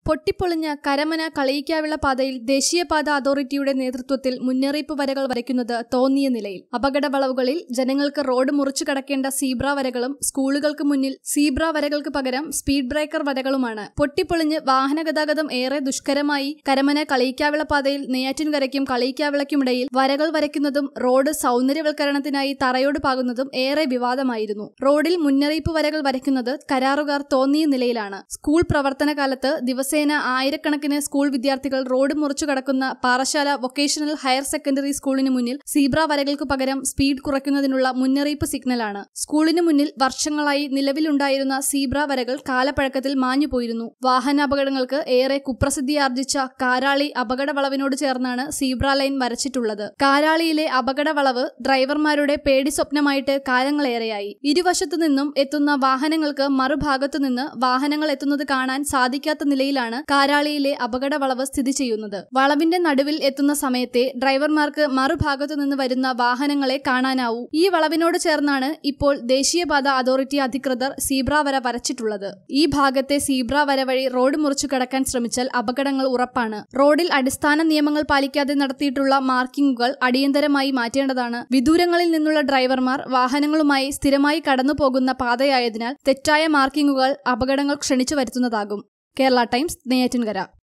പൊട്ടിപ്പൊളിഞ്ഞ കരമന കളയിക്കാവിള പാതയിൽ ദേശീയപാത അതോറിറ്റിയുടെ നേതൃത്വത്തിൽ മുന്നറിയിപ്പ് വരകൾ വരയ്ക്കുന്നത് തോന്നിയ നിലയിൽ അപകട വളവുകളിൽ ജനങ്ങൾക്ക് റോഡ് മുറിച്ചു കടക്കേണ്ട സീബ്ര വരകളും സ്കൂളുകൾക്ക് മുന്നിൽ സീബ്ര വരകൾക്ക് പകരം സ്പീഡ് ബ്രേക്കർ വരകളുമാണ് പൊട്ടിപ്പൊളിഞ്ഞ് വാഹന ഗതാഗതം ഏറെ ദുഷ്കരമായി കരമന കളയിക്കാവിള പാതയിൽ നെയ്യാറ്റിൻകരയ്ക്കും കളയിക്കാവിളയ്ക്കുമിടയിൽ വരകൾ വരയ്ക്കുന്നതും റോഡ് സൗന്ദര്യവൽക്കരണത്തിനായി തറയോട് പാകുന്നതും ഏറെ വിവാദമായിരുന്നു റോഡിൽ മുന്നറിയിപ്പ് വരകൾ വരയ്ക്കുന്നത് കരാറുകാർ തോന്നിയ നിലയിലാണ് സ്കൂൾ പ്രവർത്തനകാലത്ത് ദിവസേന ആയിരക്കണക്കിന് സ്കൂൾ വിദ്യാർത്ഥികൾ റോഡ് മുറിച്ചു കടക്കുന്ന പാറശാല വൊക്കേഷണൽ ഹയർ സെക്കൻഡറി സ്കൂളിന് മുന്നിൽ സീബ്ര വരകൾക്ക് പകരം സ്പീഡ് കുറയ്ക്കുന്നതിനുള്ള മുന്നറിയിപ്പ് സിഗ്നലാണ് സ്കൂളിന് മുന്നിൽ വർഷങ്ങളായി നിലവിലുണ്ടായിരുന്ന സീബ്ര വരകൾ കാലപ്പഴക്കത്തിൽ മാഞ്ഞുപോയിരുന്നു വാഹനാപകടങ്ങൾക്ക് ഏറെ കുപ്രസിദ്ധിയാർജിച്ച കാരാളി അപകട വളവിനോട് ചേർന്നാണ് സീബ്ര ലൈൻ വരച്ചിട്ടുള്ളത് കാരാളിയിലെ അപകട വളവ് ഡ്രൈവർമാരുടെ പേടി സ്വപ്നമായിട്ട് കാലങ്ങളേറെയായി ഇരുവശത്തു നിന്നും എത്തുന്ന വാഹനങ്ങൾക്ക് മറുഭാഗത്തു നിന്ന് വാഹനങ്ങൾ എത്തുന്നത് കാണാൻ സാധിക്കാത്ത നിലയിലാണ് കാരാളിയിലെ അപകട വളവ് സ്ഥിതി ചെയ്യുന്നത് വളവിന്റെ നടുവിൽ എത്തുന്ന സമയത്തെ ഡ്രൈവർമാർക്ക് മറുഭാഗത്തു നിന്ന് വരുന്ന വാഹനങ്ങളെ കാണാനാവൂ ഈ വളവിനോട് ചേർന്നാണ് ഇപ്പോൾ ദേശീയപാത അതോറിറ്റി അധികൃതർ സീബ്ര വര വരച്ചിട്ടുള്ളത് ഈ ഭാഗത്തെ സീബ്ര വര വഴി റോഡ് മുറിച്ചു കടക്കാൻ ശ്രമിച്ചാൽ അപകടങ്ങൾ ഉറപ്പാണ് റോഡിൽ അടിസ്ഥാന നിയമങ്ങൾ പാലിക്കാതെ നടത്തിയിട്ടുള്ള മാർക്കിങ്ങുകൾ അടിയന്തരമായി മാറ്റേണ്ടതാണ് വിദൂരങ്ങളിൽ നിന്നുള്ള ഡ്രൈവർമാർ വാഹനങ്ങളുമായി സ്ഥിരമായി കടന്നു പോകുന്ന പാതയായതിനാൽ തെറ്റായ മാർക്കിങ്ങുകൾ അപകടങ്ങൾ ക്ഷണിച്ചു വരുത്തുന്നതാകും കേരള ടൈംസ് നെയ്യാറ്റിൻകര